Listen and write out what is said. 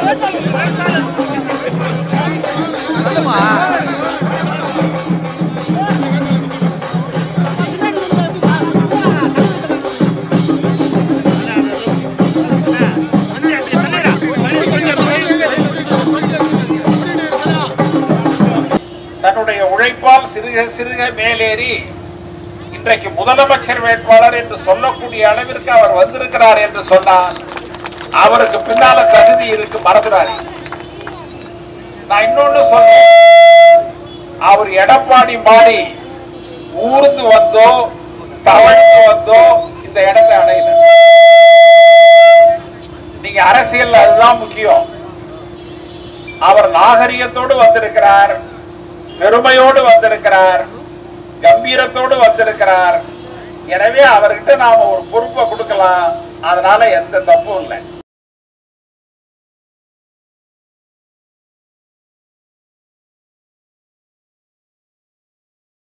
தன்னுடைய உழைப்பால் சிறுக சிறுக மேலேறி இன்றைக்கு முதலமைச்சர் வேட்பாளர் என்று சொல்லக்கூடிய அளவிற்கு அவர் வந்திருக்கிறார் என்று சொன்னால் அவருக்கு பின்னால தகுதி இருக்கு மறந்துடாரு நான் இன்னொன்னு சொல்றேன் அவர் எடப்பாடி மாறி ஊர்ந்து வந்தோ தவழ்ந்து வந்தோ இந்த இடத்தை அடையல நீங்க அரசியல் அதுதான் முக்கியம் அவர் நாகரிகத்தோடு வந்திருக்கிறார் பெருமையோடு வந்திருக்கிறார் கம்பீரத்தோடு வந்திருக்கிறார் எனவே அவர்கிட்ட நாம ஒரு பொறுப்பை கொடுக்கலாம் அதனால எந்த தப்பும் இல்லை